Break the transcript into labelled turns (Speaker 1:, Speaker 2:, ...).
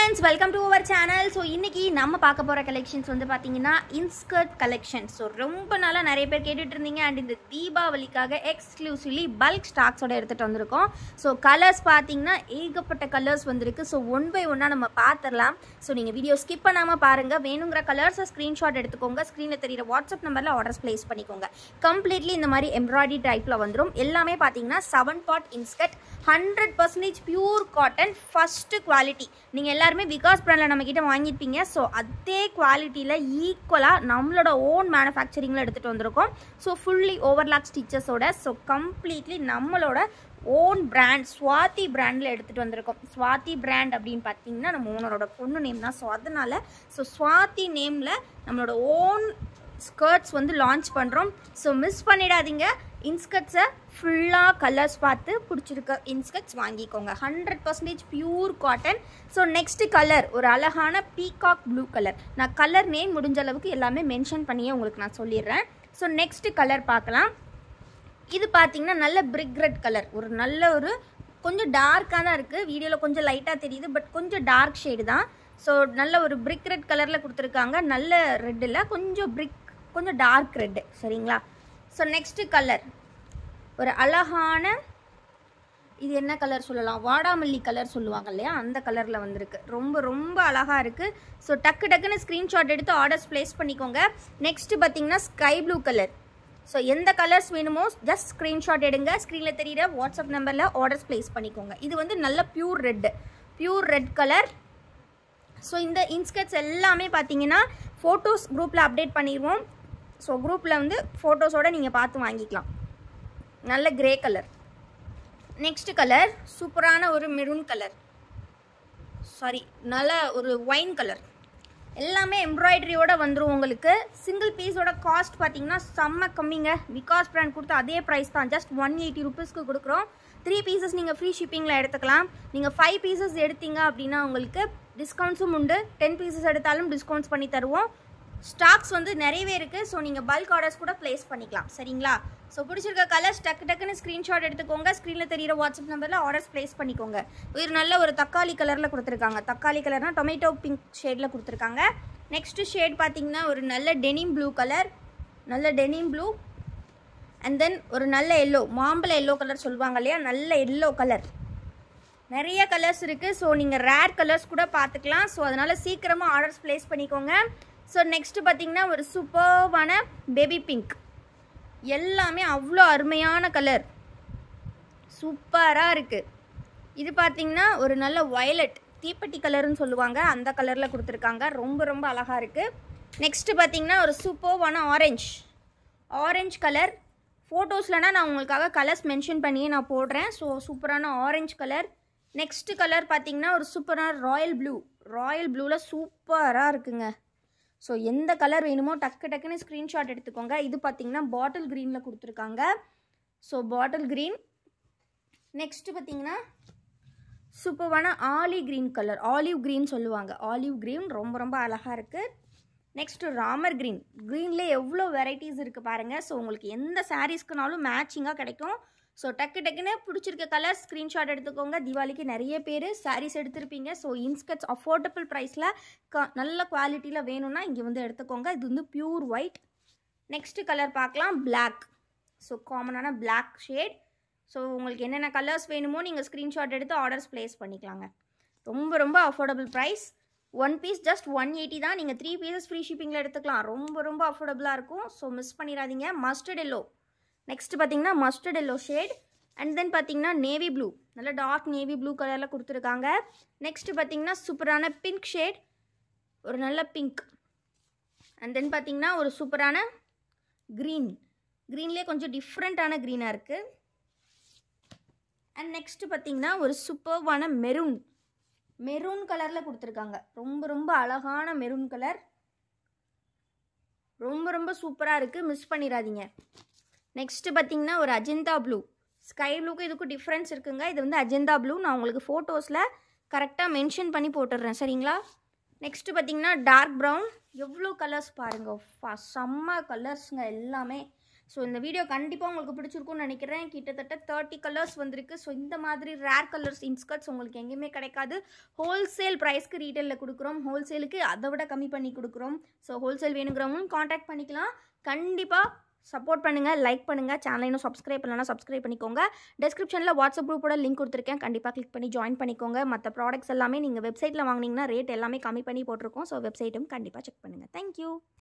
Speaker 1: friends welcome to our channel so இன்னைக்கு நம்ம பார்க்க போகிற கலெக்ஷன்ஸ் வந்து பார்த்தீங்கன்னா இன்ஸ்கர்ட் கலெக்ஷன் ஸோ ரொம்ப நாளாக நிறைய பேர் கேட்டுட்டு இருந்தீங்க அண்ட் இந்த தீபாவளிக்காக எக்ஸ்க்ளூசிவ்லி பல்க் ஸ்டாக்ஸோட எடுத்துகிட்டு வந்திருக்கோம் ஸோ கலர்ஸ் பார்த்தீங்கன்னா ஏகப்பட்ட கலர்ஸ் வந்திருக்கு ஸோ ஒன் பை ஒன்னாக நம்ம பார்த்துடலாம் ஸோ நீங்கள் வீடியோ ஸ்கிப் பண்ணாமல் பாருங்கள் வேணுங்கிற கலர்ஸை ஸ்க்ரீன்ஷாட் எடுத்துக்கோங்க ஸ்க்ரீனில் தெரியிற வாட்ஸ்அப் நம்பரில் ஆர்டர்ஸ் ப்ளேஸ் பண்ணிக்கோங்க கம்ப்ளீட்லி இந்த மாதிரி எம்ப்ராய்டரி டைப்பில் வந்துடும் எல்லாமே பார்த்தீங்கன்னா செவன் பாட் inskirt hundred percentage pure cotton first quality நீங்கள் எல்லாருமே விகாஸ் பிராண்டில் நம்மக்கிட்ட வாங்கியிருப்பீங்க ஸோ அதே குவாலிட்டியில் ஈக்குவலாக நம்மளோட ஓன் மேனுஃபேக்சரிங்கில் எடுத்துகிட்டு வந்திருக்கோம் ஸோ ஃபுல்லி ஓவர்லாக் ஸ்டிச்சஸோட ஸோ கம்ப்ளீட்லி நம்மளோட ஓன் பிராண்ட் ஸ்வாதி பிராண்டில் எடுத்துகிட்டு வந்திருக்கோம் ஸ்வாதி பிராண்ட் அப்படின்னு பார்த்தீங்கன்னா நம்ம ஓனரோட பொண்ணு நேம் தான் ஸோ அதனால் ஸோ ஸ்வாதி நேமில் நம்மளோட ஓன் ஸ்கர்ட்ஸ் வந்து லான்ச் பண்ணுறோம் ஸோ மிஸ் பண்ணிடாதீங்க இன்ஸ்கர்ட்ஸை ஃபுல்லாக கலர்ஸ் பார்த்து பிடிச்சிருக்க இன்ஸ்கர்ட்ஸ் வாங்கிக்கோங்க hundred percentage pure cotton so next colour ஒரு அழகான பீகாக் ப்ளூ கலர் நான் கலர் நேம் முடிஞ்ச அளவுக்கு எல்லாமே மென்ஷன் பண்ணியே உங்களுக்கு நான் சொல்லிடுறேன் ஸோ நெக்ஸ்ட் கலர் பார்க்கலாம் இது பார்த்தீங்கன்னா நல்ல பிரிக் ரெட் கலர் ஒரு நல்ல ஒரு கொஞ்சம் டார்க்காக தான் இருக்குது வீடியோவில் கொஞ்சம் லைட்டாக தெரியுது பட் கொஞ்சம் டார்க் ஷேடு தான் ஸோ நல்ல ஒரு பிரிக் ரெட் கலரில் கொடுத்துருக்காங்க நல்ல ரெட்டில் கொஞ்சம் பிரிக் கொஞ்சம் டார்க் ரெட்டு சரிங்களா ஸோ நெக்ஸ்ட்டு கலர் ஒரு அழகான இது என்ன கலர் சொல்லலாம் வாடாமல்லி கலர் சொல்லுவாங்க இல்லையா அந்த கலரில் வந்திருக்கு ரொம்ப ரொம்ப அழகாக இருக்குது ஸோ டக்கு டக்குன்னு ஸ்க்ரீன்ஷாட் எடுத்து ஆர்டர்ஸ் ப்ளேஸ் பண்ணிக்கோங்க நெக்ஸ்ட்டு பார்த்தீங்கன்னா ஸ்கை ப்ளூ கலர் ஸோ எந்த கலர்ஸ் வேணுமோ ஜஸ்ட் ஸ்க்ரீன்ஷாட் எடுங்க ஸ்க்ரீனில் தெரியிற வாட்ஸ்அப் நம்பரில் ஆர்டர்ஸ் ப்ளேஸ் பண்ணிக்கோங்க இது வந்து நல்ல pure red pure red colour so இந்த இன்ஸ்கர்ட்ஸ் எல்லாமே பார்த்தீங்கன்னா ஃபோட்டோஸ் குரூப்பில் அப்டேட் பண்ணிடுவோம் ஸோ குரூப்பில் வந்து ஃபோட்டோஸோடு நீங்கள் பார்த்து வாங்கிக்கலாம் நல்ல கிரே கலர் நெக்ஸ்ட் கலர் சூப்பரான ஒரு மெரூன் கலர் சாரி நல்ல ஒரு ஒயின் கலர் எல்லாமே எம்ப்ராய்டரியோட வந்துடும் உங்களுக்கு சிங்கிள் பீஸோட காஸ்ட் பார்த்தீங்கன்னா செம்ம கம்மிங்க விகாஸ் பிராண்ட் கொடுத்த அதே ப்ரைஸ் தான் ஜஸ்ட் ஒன் எயிட்டி ருபீஸ்க்கு கொடுக்குறோம் த்ரீ பீசஸ் நீங்கள் ஃப்ரீ ஷிப்பிங்கில் எடுத்துக்கலாம் நீங்கள் ஃபைவ் பீசஸ் எடுத்தீங்க அப்படின்னா உங்களுக்கு டிஸ்கவுண்ட்ஸும் உண்டு டென் பீசஸ் எடுத்தாலும் டிஸ்கவுண்ட்ஸ் பண்ணி தருவோம் ஸ்டாக்ஸ் வந்து நிறையவே இருக்குது ஸோ நீங்கள் பல்க் ஆர்டர்ஸ் கூட ப்ளேஸ் பண்ணிக்கலாம் சரிங்களா ஸோ பிடிச்சிருக்க கலர்ஸ் டக்கு டக்குன்னு ஸ்க்ரீன்ஷாட் எடுத்துக்கோங்க ஸ்க்ரீனில் தெரியிற வாட்ஸ்அப் நம்பரில் ஆர்டர்ஸ் ப்ளேஸ் பண்ணிக்கோங்க ஒரு நல்ல ஒரு தக்காளி கலரில் கொடுத்துருக்காங்க தக்காளி கலர்னால் டொமேட்டோ பிங்க் ஷேடில் கொடுத்துருக்காங்க நெக்ஸ்ட்டு ஷேட் பார்த்தீங்கன்னா ஒரு நல்ல டெனிம் ப்ளூ கலர் நல்ல டெனிம் ப்ளூ அண்ட் தென் ஒரு நல்ல எல்லோ மாம்பழ எல்லோ கலர் சொல்லுவாங்க இல்லையா நல்ல எல்லோ கலர் நிறைய கலர்ஸ் இருக்குது ஸோ நீங்கள் ரேர் கலர்ஸ் கூட பார்த்துக்கலாம் ஸோ அதனால் சீக்கிரமாக ஆர்டர்ஸ் ப்ளேஸ் பண்ணிக்கோங்க ஸோ நெக்ஸ்ட்டு பார்த்தீங்கன்னா ஒரு சூப்பர்வான பேபி பிங்க் எல்லாமே அவ்வளோ அருமையான கலர் சூப்பராக இருக்குது இது பார்த்தீங்கன்னா ஒரு நல்ல வயலட் தீப்பெட்டி கலர்னு சொல்லுவாங்க அந்த கலரில் கொடுத்துருக்காங்க ரொம்ப ரொம்ப அழகாக இருக்குது நெக்ஸ்ட்டு பார்த்தீங்கன்னா ஒரு சூப்பர்வான ஆரஞ்ச் ஆரஞ்ச் கலர் ஃபோட்டோஸ்லனா நான் உங்களுக்காக கலர்ஸ் மென்ஷன் பண்ணியே நான் போடுறேன் ஸோ சூப்பரான ஆரஞ்ச் கலர் நெக்ஸ்ட்டு கலர் பார்த்தீங்கன்னா ஒரு சூப்பரான ராயல் ப்ளூ ராயல் ப்ளூவில் சூப்பராக இருக்குங்க ஸோ எந்த கலர் வேணுமோ டக்கு டக்குன்னு ஸ்க்ரீன்ஷாட் எடுத்துக்கோங்க இது பார்த்தீங்கன்னா பாட்டில் க்ரீனில் கொடுத்துருக்காங்க ஸோ பாட்டில் க்ரீன் நெக்ஸ்ட்டு பார்த்தீங்கன்னா சூப்பரான olive green colour olive green சொல்லுவாங்க ஆலிவ் க்ரீன் ரொம்ப ரொம்ப அழகாக இருக்குது நெக்ஸ்ட்டு ராமர் க்ரீன் க்ரீன்லேயே எவ்வளோ வெரைட்டிஸ் இருக்குது பாருங்கள் ஸோ உங்களுக்கு எந்த சாரீஸ்க்குனாலும் மேட்சிங்காக கிடைக்கும் ஸோ டக்கு டக்குன்னு பிடிச்சிருக்க கலர் ஸ்க்ரீன்ஷாட் எடுத்துக்கோங்க தீபாவளிக்கு நிறைய பேர் சாரீஸ் எடுத்திருப்பீங்க ஸோ இன்ஸ்கட்ஸ் அஃபோர்டபுள் ப்ரைஸில் க நல்ல குவாலிட்டியில் வேணும்னா இங்கே வந்து எடுத்துக்கோங்க இது வந்து பியூர் ஒயிட் நெக்ஸ்ட்டு கலர் பார்க்கலாம் பிளாக் ஸோ காமனான பிளாக் ஷேட் ஸோ உங்களுக்கு என்னென்ன கலர்ஸ் வேணுமோ நீங்கள் ஸ்க்ரீன்ஷாட் எடுத்து ஆர்டர்ஸ் ப்ளேஸ் பண்ணிக்கலாங்க ரொம்ப ரொம்ப affordable price one piece just one eighty தான் நீங்கள் த்ரீ பீசஸ் ஃப்ரீ ஷிப்பிங்கில் எடுத்துக்கலாம் ரொம்ப ரொம்ப அஃபோர்டபுளாக இருக்கும் ஸோ மிஸ் பண்ணிடாதீங்க மஸ்டர்ட் எல்லோ நெக்ஸ்ட் பார்த்தீங்கன்னா mustard yellow shade and then பார்த்தீங்கன்னா நேவி ப்ளூ நல்ல டார்க் நேவி ப்ளூ கலரில் கொடுத்துருக்காங்க நெக்ஸ்ட் பார்த்தீங்கன்னா சூப்பரான பிங்க் ஷேட் ஒரு நல்ல பிங்க் அண்ட் தென் பார்த்தீங்கன்னா ஒரு சூப்பரான க்ரீன் க்ரீன்லேயே கொஞ்சம் டிஃப்ரெண்ட்டான க்ரீனாக இருக்குது அண்ட் நெக்ஸ்ட் பார்த்தீங்கன்னா ஒரு சூப்பர்வான மெரூன் மெரூன் கலரில் கொடுத்துருக்காங்க ரொம்ப ரொம்ப அழகான மெரூன் கலர் ரொம்ப ரொம்ப சூப்பராக இருக்குது மிஸ் பண்ணிடாதீங்க நெக்ஸ்ட்டு பார்த்தீங்கன்னா ஒரு அஜெந்தா ப்ளூ ஸ்கை ப்ளூக்கும் இதுக்கும் டிஃப்ரென்ஸ் இருக்குங்க இது வந்து அஜெந்தா ப்ளூ நான் உங்களுக்கு ஃபோட்டோஸில் கரெக்டாக மென்ஷன் பண்ணி போட்டுடுறேன் சரிங்களா நெக்ஸ்ட்டு பார்த்தீங்கன்னா டார்க் ப்ரௌன் எவ்வளோ கலர்ஸ் பாருங்கள் ஃபா செம்ம கலர்ஸுங்க எல்லாமே ஸோ இந்த வீடியோ கண்டிப்பாக உங்களுக்கு பிடிச்சிருக்கும்னு நினைக்கிறேன் கிட்டத்தட்ட தேர்ட்டி கலர்ஸ் வந்திருக்கு ஸோ இந்த மாதிரி ரேர் கலர்ஸ் இன்ஸ்கர்ட்ஸ் உங்களுக்கு எங்கேயுமே கிடைக்காது ஹோல்சேல் ப்ரைஸ்க்கு ரீட்டெயிலில் கொடுக்குறோம் ஹோல்சேலுக்கு அதை விட கம்மி பண்ணி கொடுக்குறோம் ஸோ ஹோல்சேல் வேணுங்கிறவங்களும் காண்டாக்ட் பண்ணிக்கலாம் கண்டிப்பாக சப்போர்ட் பண்ணுங்கள் லைக் பண்ணுங்கள் சேனலை இன்னும் சப்ஸ்கிரைப் பண்ணலன்னா சப்ஸ்கிரைப் பண்ணிக்கோங்க டிஸ்கிரிப்ஷனில் வாட்ஸ்அப் குரூப்போட லிங்க் கொடுத்துருக்கேன் கண்டிப்பாக கிளிக் பண்ணி ஜாயின் பண்ணிக்கோங்க மற்ற ப்ராடக்ட்ஸ் எல்லாமே நீங்கள் வெப்சைட்டில் வாங்கினீங்கன்னா ரேட் எல்லாமே கம்மி பண்ணி போட்டிருக்கோம் ஸோ வெப்சைட்டும் கண்டிப்பாக செக் பண்ணுங்கள் தேங்க்யூ